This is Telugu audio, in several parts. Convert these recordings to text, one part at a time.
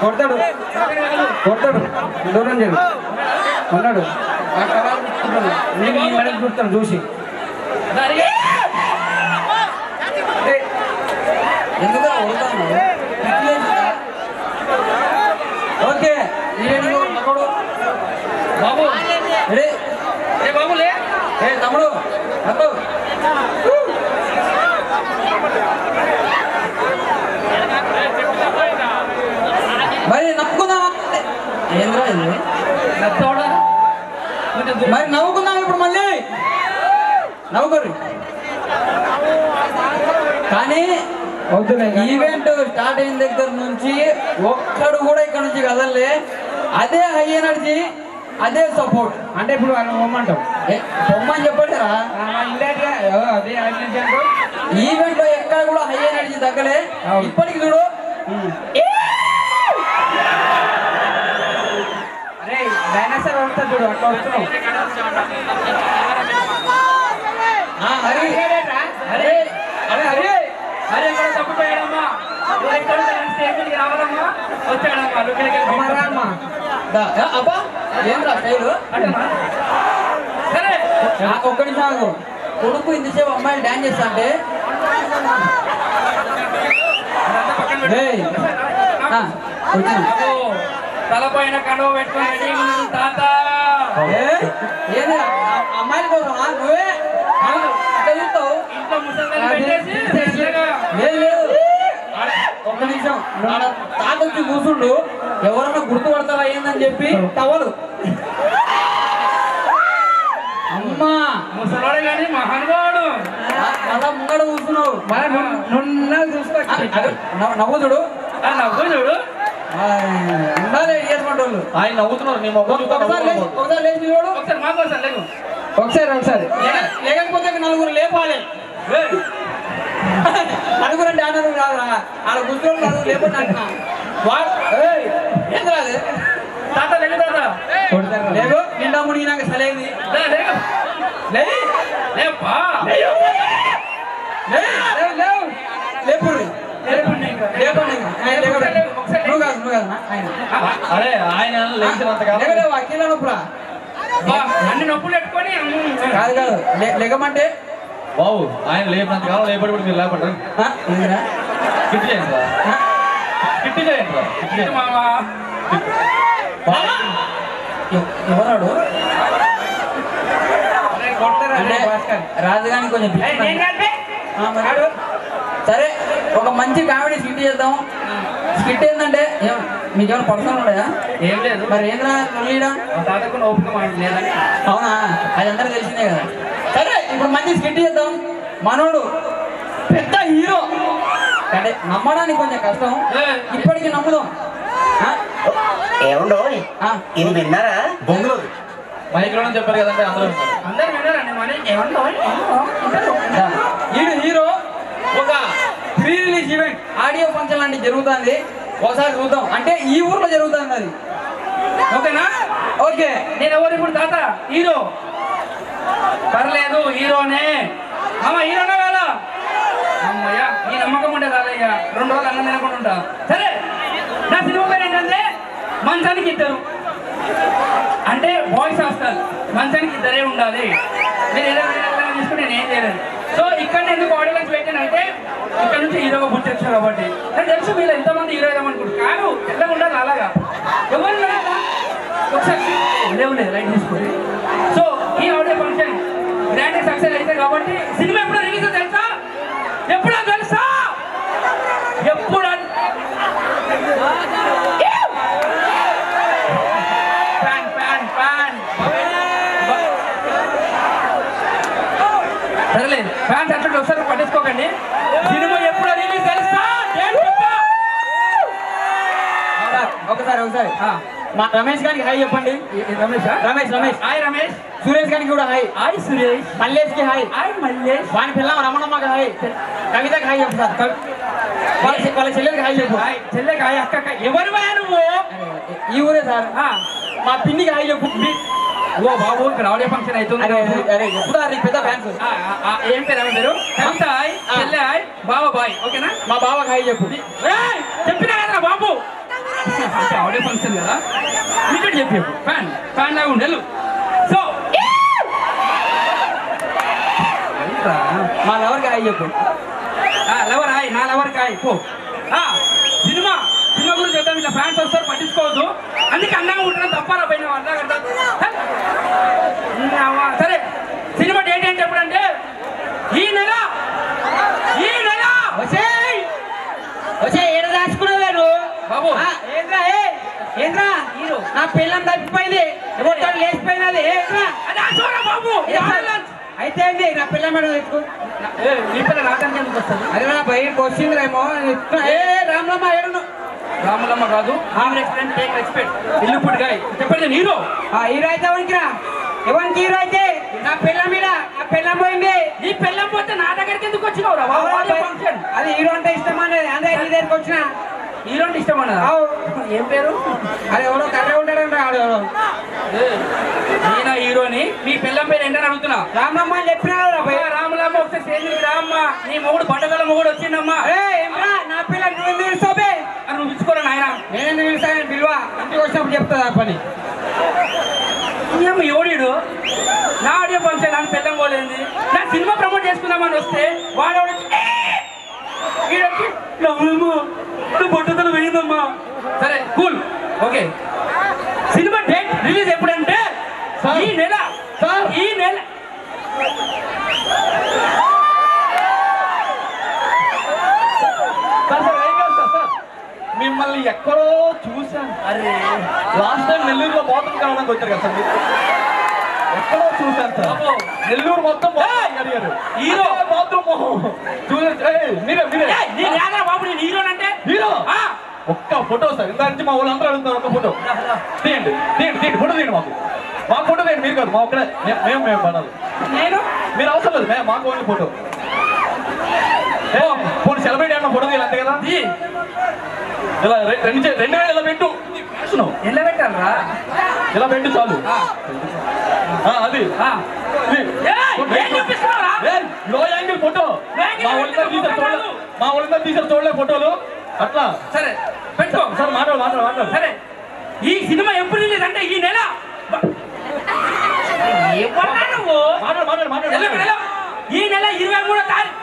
కొడతాడు కొడతాడు దూరం చేయడు ఉన్నాడు ఆ కరారు కూర్చున్నాడు. నేను నీ మెడకు చూస్తాను చూసి ఏయ్, ఎందుకు కొడతాను ఓకే ఈడేందుకు మగోడు బాబు రెడీ ఏ బాబులే ఏ తమ్ముడు అబ్బు మరి నవ్వుకుందాం ఏంద్రా ఇది మరి నవ్వుకుందాం ఇప్పుడు మళ్ళీ నవ్వుకోరు కానీ ఈవెంట్ స్టార్ట్ అయిన దగ్గర నుంచి ఒక్కడు కూడా ఇక్కడ నుంచి కదలలే అదే హై ఎనర్జీ అదే సపోర్ట్ అంటే ఇప్పుడు ఆయన పొమ్మంటావు బొమ్మని చెప్పాడురా అదే ఆయన ఈవెంట్ లో ఎక్కడ కూడా హై ఎనర్జీ తగ్గలే అవును. ఇప్పటికి చూడు అరే డైనోసార్ వస్తా చూడు అట్లా వస్తున్నావు ఆ, హరి హరి అరే హరి అరే ఎక్కడ తప్పిపోయాడమ్మా నువ్వు ఎక్కడ స్టేజ్ మీదకి రావాలమ్మా వచ్చాడమ్మా లోపలికి వెళ్ళి అమ్మా, రా అమ్మా. దా, ఏ, అబ్బా ఏంద్రా స్టైలు అట్టమ్మా. సరే ఆ, ఒక్క నిమిషం ఆగు కొడుకు ఇంతసేపు అమ్మాయిలు డాన్స్ చేస్తా అంటే అదంతా పక్కన పెట్టు. ఏయ్, ఆ, వచ్చిన అబ్బో, తలపైన కండువ పెట్టుకొని రెడీగా ఉన్నాడు తాత ఏ, ఏంది ఆ- అమ్మాయిల కోసమా నువ్వే అవును, అట్లా చూస్తావు ఇంట్లో ముసలి పెట్టేసి మెల్లగా లేదు లేదు ఆడ ఒక్క నిమిషం ఆడ తాత వచ్చి కూర్చుండు ఎవరన్నా గుర్తుపడతారా ఏందని చెప్పి టవలు అమ్మా ముసలోడే కానీ మహానుభావుడు ఆ- అలా ముంగడ కూర్చున్నావు మన నున్న చూసుకో ఆ, అదే, నవ్వు- నవ్వు చూడు ఆ నవ్వు చూడు ఆ, ఉండాలి చేసుకుంటే వాళ్ళు ఆయన నవ్వుతున్నారు నీ మొక్క ఒకసారి లేచి ఒకసారి లేచి చూడు ఒకసారి మా కోసం లేకు ఒకసారి ఒకసారి లేక- లేకపోతే నలుగురు లేపాలి ఏయ్, నలుగురు అంటే ఆనరు కాదురా ఆడ కూర్చొని నలుగురు లేపండి అంటున్నా వా- ఏయ్, ఏందిరా అది? తాత లేకు తాత లేగు నిండా మునిగినాక సలేది లే, లేకు లే లేపా లే లేవు లేవు లేపుర్రి లేకుండా ఇంకా. లేపండి ఇంకా. ఆయన లేకడు. నువ్వు కాదు నువ్వు కాదు ఆయన అరే ఆయన లేచినంత కాలం లేకలేవా కిలో నొప్పురా బా, అన్ని నొప్పులు పెట్టుకొని ఉమ్, కాదు కాదు లే- లెగమంటే బాబు ఆయన లేపినంత కాలం లేపడి కూడా మీరు లేపండి ఆ, ఏందిరా? కిట్టి చేయండి రా ఆ? కిట్టి చేయండి రా కిట్టి ఇది చేయండి మావా ఎవ- ఎవరాడు అరే, కొడతారా అంటే రే భాస్కర్ రాజుగాని కొంచెం పిచ్చి ఏయ్, నేను మనిషి. కాదు ఆ, మరి. సరే ఒక మంచి కామెడీ స్కిట్ చేద్దాం స్కిట్ ఏంటంటే ఏం మీకేమైనా పర్సనల్ ఉన్నాయా ఏం లేదు మరి ఏంద్రా లొల్లీడా మా తాతకు ఓపిక మాట లేదని అవునా అది అందరికి తెలిసిందే కదా సరే ఇప్పుడు మంచి స్కిట్ చేద్దాం మనోడు పెద్ద హీరో అంటే నమ్మడానికి కొంచెం కష్టం ఏయ్, ఇప్పటికి నమ్ముదాం ఆ? ఏముండో ఆ. ఇది విన్నారా బొంగులోది మైక్ లోనే చెప్పారు కదండి అందరూ విన్నారు. అందరు విన్నారండి మరి ఏమన్నా దా. ఈడు హీరో ఒక pre release event audio function లాంటివి జరుగుతుంది ఒకసారి చూద్దాం అంటే ఈ ఊర్లో జరుగుతుంది అది ఓకేనా ఓకే నేను ఎవరు ఇప్పుడు తాత హీరో పర్లేదు హీరోనే అమ్మ హీరోనే కదా అమ్మయ్య ఈ నమ్మకం ఉండే కాదయ్యా రెండు రోజులు అన్నం తినకుండా ఉంటా సరే నా సినిమా పేరు ఏంటంటే మంచానికి ఇద్దరు అంటే బాయ్స్ హాస్టల్ మంచానికి ఇద్దరే ఉండాలి మీరు ఏదో విధంగా తీసుకుని నేను ఏం చేయలేదు సో ఇక్కడ ఎందుకు ఆడియన్స్ పెట్టానంటే ఇక్కడ నుంచి హీరోగా పుట్టచ్చు కాబట్టి నాకు తెలుసు మీరు ఎంతమంది హీరో ఏమనుకుంటారు కాదు ఎలా ఉండాలి అలాగా ఎవరు లేరా? ఒకసారి లేవు లేదు లైట్ తీసుకోండి సో ఈ ఆడియో ఫంక్షన్ గ్రాండ్ సక్సెస్ అయితే కాబట్టి సినిమా ఎప్పుడు రిలీజ్ తెలుసా ఎప్పుడో తెలుసా ఎప్పుడు అన్- ఫ్యాన్ ఫ్యాన్ ఫ్యాన్ సరేలే ఫ్యాన్స్ అట్లా ఒకసారి పట్టించుకోకండి సినిమా ఎప్పుడు రిలీజ్ తెలుసా డేట్ చెప్తా. సార్, ఒకసారి ఒకసారి ఆ, మా రమేష్ గారికి హాయ్ చెప్పండి ఈ- ఈ రమేషా రమేష్ రమేష్ హాయ్ రమేష్ సురేష్ గారికి కూడా హాయ్ హాయ్ సురేష్ మల్లేష్ కి హాయ్ హాయ్ మల్లేష్ వాని పిల్ల రమణమ్మకి హాయ్ కవితకి హాయ్ చెప్పు సార్ వాళ్ళ చె- వాళ్ళ చెల్లెలకి హాయ్ చెప్పు హాయ్ చెల్లెకి హాయ్ అక్క ఎవరు పోయా నువ్వు అరే, ఈ ఊరే సార్ ఆ, మా పిన్నికి హాయ్ చెప్పు మీ- ఓ బాబు ఇక్కడ ఆడియో ఫంక్షన్ అవుతుంది అరే అరే, అరే ఎప్పుడు అది పెద్ద ఫ్యాన్స్ ఆ, ఆ, ఆ, ఏం పేరు ఏమో పేరు కవిత హాయ్ ఆ. చెల్లె హాయ్ బావ బాయ్ ఓకేనా మా బావకి హాయ్ చెప్పు ఏయ్, చెప్పినా కదా బాబు ఆడియో ఫంక్షన్ కదా ఇమీడియట్ చెప్పి ఫ్యాన్ ఫ్యాన్ లాగా ఉండేలు సో మా లవర్కి హాయ్ చెప్పు లవర్ హాయ్ నా లవర్ కాయ్ పో ఆ, సినిమా సినిమా గురించి చెప్తాం ఇట్లా ఫ్యాన్స్ వస్తారు పట్టించుకోవద్దు అందుకే అందంగా ఉండడం తప్పారా పైన అర్థం కదా సరే సినిమా డేట్ ఏంటి ఎప్పుడంటే ఈ నెల ఈ నెల వచ్చేయ్ వచ్చే ఏడ దాచుకున్నావు గారు బాబు. ఏంద్రా ఏ ఏంద్రా హీరో నా పిల్లం తప్పిపోయింది ఎవరితో లేచిపోయినది ఏంద్రా అది అశోరా బాబు ఇది ఆడలేదు. అయితే ఏంది నా పిల్ల మేడం తెచ్చుకో ఏ, నీ పిల్ల నాకంటే ఎందుకు వస్తుంది అది నా బయటకు వచ్చిందిరేమో ఏ రామ్లమ్మ ఏడును రాములమ్మ కాదు ఆమె రెస్పెక్ట్ టేక్ రెస్పెక్ట్ ఇల్లు పుట్టి గాయ చెప్పండి నేను హీరో ఆ హీరో అయితే ఎవరికి రా ఎవరికి హీరో అయితే నా పిల్ల మీద ఆ పిల్లం పోయింది నీ పెళ్ళం పోతే నా దగ్గరికి ఎందుకు వచ్చినావు రా బాబు? ఆడియో ఫంక్షన్ అది హీరో అంటే ఇష్టం అనేది అదే నీ దగ్గరికి వచ్చిన హీరో అంటే ఇష్టం అన్నదా ఆవు. ఏం పేరు అది ఎవరో కర్ర ఉంటాడంట ఆడు ఎవరో. ఏ, నేనా హీరోని మీ పిల్లం పేరు ఏంటని అడుగుతున్నా రామమ్మ అని చెప్పినాడు రా భయ్. అయ్యా, రాములమ్మ ఒకసారి సేంద్రికి రామ్మ నీ మొగుడు బట్టగల మొగుడు వచ్చిందమ్మా ఏ ఏమ్రా, నా పిల్ల నువ్వు ఎందుకు పిలుస్తావే అని నువ్వు పిలుచుకోరా నాయన నేను ఎందుకు పిలుస్తాను పిలువ ఇంటికి వచ్చినప్పుడు చెప్తా ఆ పని ఏమో ఎవడు నా ఆడియో ఫంక్షన్ నన్ను పెళ్ళం పోలేదు నా సినిమా ప్రమోట్ చేసుకుందామని వస్తే వాడు ఎవడు వచ్చి, "ఏ!" ఈడొచ్చి, "రాములమ్మ, నా బట్టతల వేయిందమ్మా సరే cool okay cinema date release ఎప్పుడంటే ఈ నెల ఈ నెల సార్ సార్ ఏం కాదు సార్ సార్ మిమ్మల్ని ఎక్కడో చూశాను అరే లాస్ట్ టైం నెల్లూరులో బాత్రూమ్ కావడానికి వచ్చారు కదా సార్ మీరు ఎక్కడో చూశాను సార్ బాబు. నెల్లూరు మొత్తం బాత్రూమ్ అడిగారు హీరో. బాత్రూమ్ చూసారు ఏయ్, మీరే మీరే ఏయ్, నేను యాదరా బాబు నేను హీరోనంటే హీరో ఆ, ఒక్క ఫోటో సార్ ఇంత నుంచి మా వాళ్ళందరూ అడుగుతారు ఒక్క ఫోటో తీయండి తీయండి తీయండి ఫోటో తీయండి మాకు మా ఫోటో తీయండి మీరు కాదు మా ఒక్కడే మే- మేము మేము పడాలి నేను మీరు అవసరం లేదు మేము మాకు ఓన్లీ ఫోటో ఫోన్ సెలబ్రేట్ అన్న ఫోటో తీయాలి అంతే కదా ఇది ఇలా రె- రెండు చే- రెండు వేలు ఇలా పెట్టు ఫ్యాషను. ఎలా పెట్టాలరా ఇలా పెట్టు చాలు ఆ, ఆ, అది ఆ. ఇది. ఏయ్, ఏం చూపిస్తున్నావురా? ఏయ్, low angle photo low angle మా ఒళ్ళంతా ఫోటో తీసారు చూడలే కాదు. మా ఒళ్ళంతా తీసారు చూడలే ఫోటోలు అట్లా సరే పెట్టుకో సార్ మాట్లాడు మాట్లాడు మాట్లాడు సరే ఈ సినిమా ఎప్పుడు రిలీజ్ అంటే ఈ నెల బ- ఏమన్నా నువ్వు మాట్లాడు మాట్లాడు మాట్లాడు ఎల్లు, ఎల్లు. ఈ నెల ఇరవై మూడో తారీఖు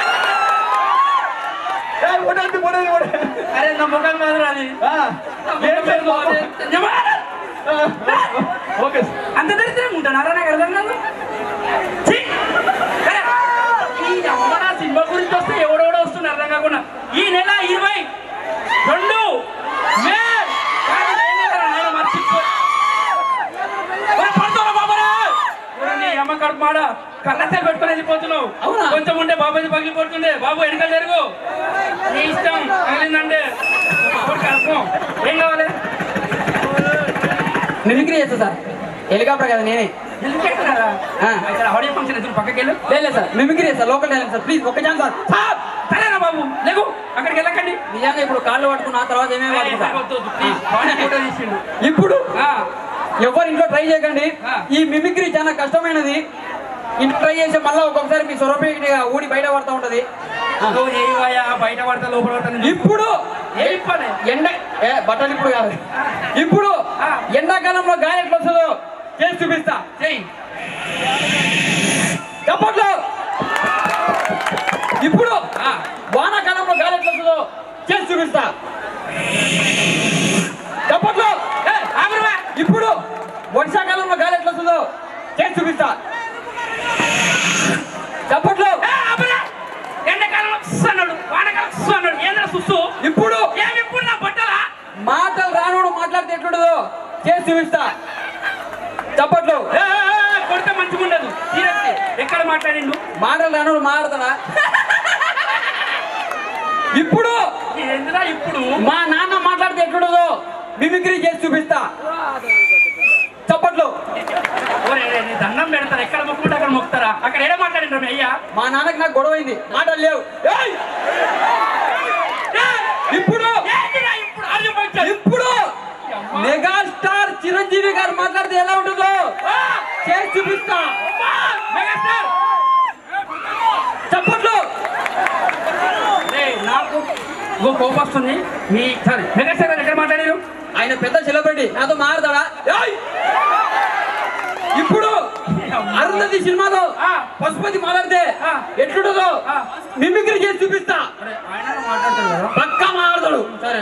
ఏయ్, ఫోటో వద్దు, ఫోటో వద్దు, ఫోటో వద్దు. అరే నా ముఖం కాదు అది ఆ, ఏం పేరు బాబు? ఆ, ఓకే సార్. అంత దరిద్రం ఉంటానారా నాకు అర్థం కాదు ఛీ! సరే. ఈ అమ్మ నా సినిమా గురించి వస్తే ఎవడెవడో వస్తుంది అర్థం కాకుండా ఈ నెల ఇరవై రెండు మే కానీ ఏ నెలరా నాయన మర్చిపో ఒరే, పడుకోరా బాబారా! ఒరే, నీ అమ్మ కడుపు మాడ కళ్ళతే పెట్టుకొని వెళ్ళిపోతున్నావు అవునా? కొంచెం ఉంటే బాబాజీ పగిలిపోతుండే బాబు వెనక జరుగు నీ ఇష్టం తగిలిందంటే ఇప్పుడు కలుపుకో. ఏం కావాలి మిమిక్రీ చేస్తా సార్ హెలికాప్టర్ కదా నేనే హెలికాప్టరా? ఆ. ఇక్కడ ఆడియో ఫంక్షన్ ఎదురు పక్కకి వెళ్ళు లేదు సార్ మిమిక్రీ చేస్తా లోకల్ టాలెంట్ సార్ ప్లీజ్ ఒక్క ఛాన్స్ సార్ సార్, సరేనా బాబు లేకు అక్కడికి వెళ్ళకండి నిజంగా ఇప్పుడు కాళ్ళు పట్టుకున్న తర్వాత ఏమేమి ఏయ్, పట్టుకుంటా వద్దు, వద్దు, please. బాడీ ఫోటో తీసిండు ఇప్పుడు ఆ, ఎవరు ఇంట్లో ట్రై చేయకండి ఆ. ఈ మిమిక్రీ చాలా కష్టమైనది ఇంట్లో ట్రై చేస్తే మళ్ళీ ఒక్కొక్కసారి మీ సొరపేట ఊడి బయట పడతా ఉంటది నువ్వు చేయవయ్యా, బయట పడతా లోపల పడతా నువ్వు. ఇప్పుడు ఏ ఇప్పనే ఎండ ఏ బట్టలు ఇప్పుడు కాదు ఇప్పుడు ఆ. ఎండాకాలంలో గాలి ఎట్లా వస్తుందో చేసి చూపిస్తా చెయ్యి చప్పట్లు ఇప్పుడు ఆ. వానాకాలంలో గాలి ఎట్లా వస్తుందో చేసి చూపిస్తా చప్పట్లు ఏ, ఆగురువా. ఇప్పుడు వర్షాకాలంలో గాలి ఎట్లా వస్తుందో చేసి చూపిస్తా చప్పట్లు ఏ, ఆగురా. ఎండాకాలంలో స్ అన్నాడు వానకాలం స్ అన్నాడు ఏంద్రా సుస్సు ఇప్పుడు ఏమి ఇప్పుడు నా బట్టలా మాటలు రానోడు మాట్లాడితే ఎట్లుండదో చేసి చూపిస్తా చప్పట్లు ఏ, ఏ, ఏ, కొడితే మంచిగా ఉండదు సీరియస్లీ ఎక్కడ మాట్లాడిండు మాటలు రానోడు మాట్లాడతాడా ఇప్పుడు ఏందిరా ఇప్పుడు మా నాన్న మాట్లాడితే ఎట్లుండదో మిమిక్రీ చేసి చూపిస్తా చప్పట్లు ఓరే, రే, నీ దండం పెడతారు ఎక్కడ మొక్కుకుంటే అక్కడ మొక్కుతారా అక్కడ ఏడ మాట్లాడిండ్రు మీ అయ్యా మా నాన్నకి నాకు గొడవ అయింది మాటలు లేవు ఏయ్! ఏయ్, ఇప్పుడు ఏందిరా ఇప్పుడు ఆడియో ఫంక్షన్? ఇప్పుడు మెగాస్టార్ చిరంజీవి గారు మాట్లాడితే ఎలా ఉంటుందో ఆ, చేసి చూపిస్తా అమ్మా, మెగాస్టార్ చప్పట్లు రే, నాకు ఇంకో కోపం వస్తుంది మీ సరే మెగాస్టార్ గారు ఎక్కడ మాట్లాడారు ఆయన పెద్ద సెలబ్రిటీ నాతో మారుతాడా ఏయ్! ఇప్పుడు అరుంధతి సినిమాలో ఆ. పశుపతి మాట్లాడితే ఆ. ఎట్లుంటుందో ఆ. మిమిక్రీ చేసి చూపిస్తా అరే, ఆయన మాట్లాడతాడు కదా పక్కా మాట్లాడతాడు సరే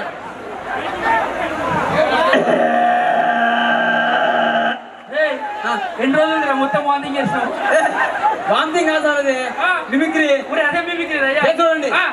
ఏయ్, ఆ. ఎన్ని రోజులు మొత్తం వార్నింగ్ చేసినావు వాంతింగ్ కాదు సార్ అది ఆ. మిమిక్రీ ఊరే అదే మిమిక్రీ అయ్యా చేసి చూడండి. ఆ.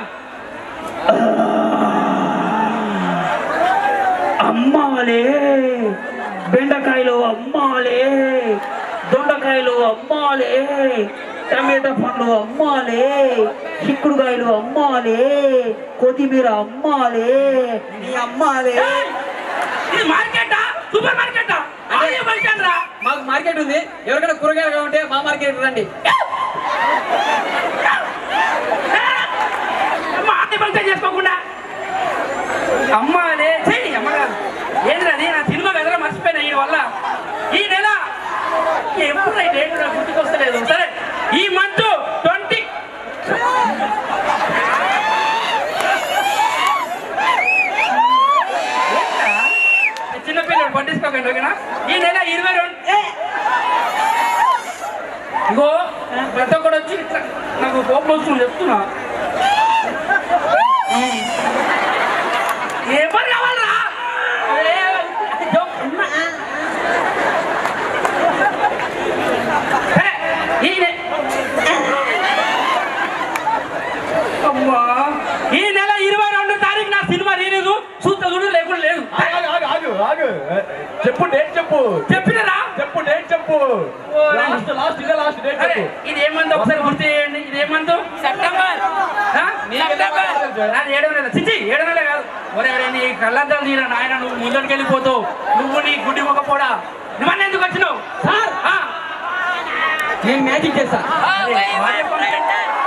అమ్మాలే బెండకాయలు అమ్మాలే దొండకాయలు అమ్మాలే టమాటా పండ్లు అమ్మాలే చిక్కుడుకాయలు అమ్మాలే కొత్తిమీర అమ్మాలే నీ అమ్మాలే ఏయ్, ఇది మార్కెటా సూపర్ మార్కెటా అదే మార్కెట్ రా మాకు మార్కెట్ ఉంది ఎవరికైనా కూరగాయలు కావాలంటే మా మార్కెట్ రండి అమ్మ అన్ని ఫంక్షన్ చేసుకోకుండా అమ్మ అదే చెయ్యి అమ్మ కాదు ఏంటది నా సినిమా కదరా మర్చిపోయినా ఈ వల్ల ఈ నెల ఎప్పుడు ఈ డేట్ నాకు గుర్తుకొస్తలేదు సరే ఈ మంత్ ట్వంటీ చిన్నపిల్లడు పట్టించుకోకండి ఓకేనా ఈ నెల ఇరవై రెండు ఏ! ఇగో ప్రతి ఒక్కడు వచ్చి ఇట్లా నాకు కోపం వస్తుంది చెప్తున్నా ఎవరు కావాలరా ఏ, జోక్ ఉన్నా. ఏ, ఈ నె- అమ్మా ఈ నెల ఇరవై రెండు తారీఖు నా సినిమా రిలీజ్ చూస్తా చూడు లేకుండా లేదు ఆగు, ఆగు, ఆగు, ఆగు. చెప్పు డేట్ చెప్పు చెప్పినరా చెప్పు డేట్ చెప్పు ఓ, లాస్ట్ లాస్ట్ ఇదే లాస్ట్ డేట్ అరే చెప్పు ఇది ఏమందో ఒకసారి గుర్తు చేయండి ఇది ఏమందో సెప్టెంబర్ అది ఏడో నెల చిచ్చి ఏడో నెల కాదు ఒరే ఒరే నీ కళ్ళద్దాలు తీరా నాయన నువ్వు ముందరికి వెళ్ళిపోతావు నువ్వు నీ గుడ్డి మొక్క పోడా నువ్వన్న ఎందుకు వచ్చినావు సార్ ఆ, నేను మ్యాజిక్ చేస్తా అరే, వాడే పంపించాడు.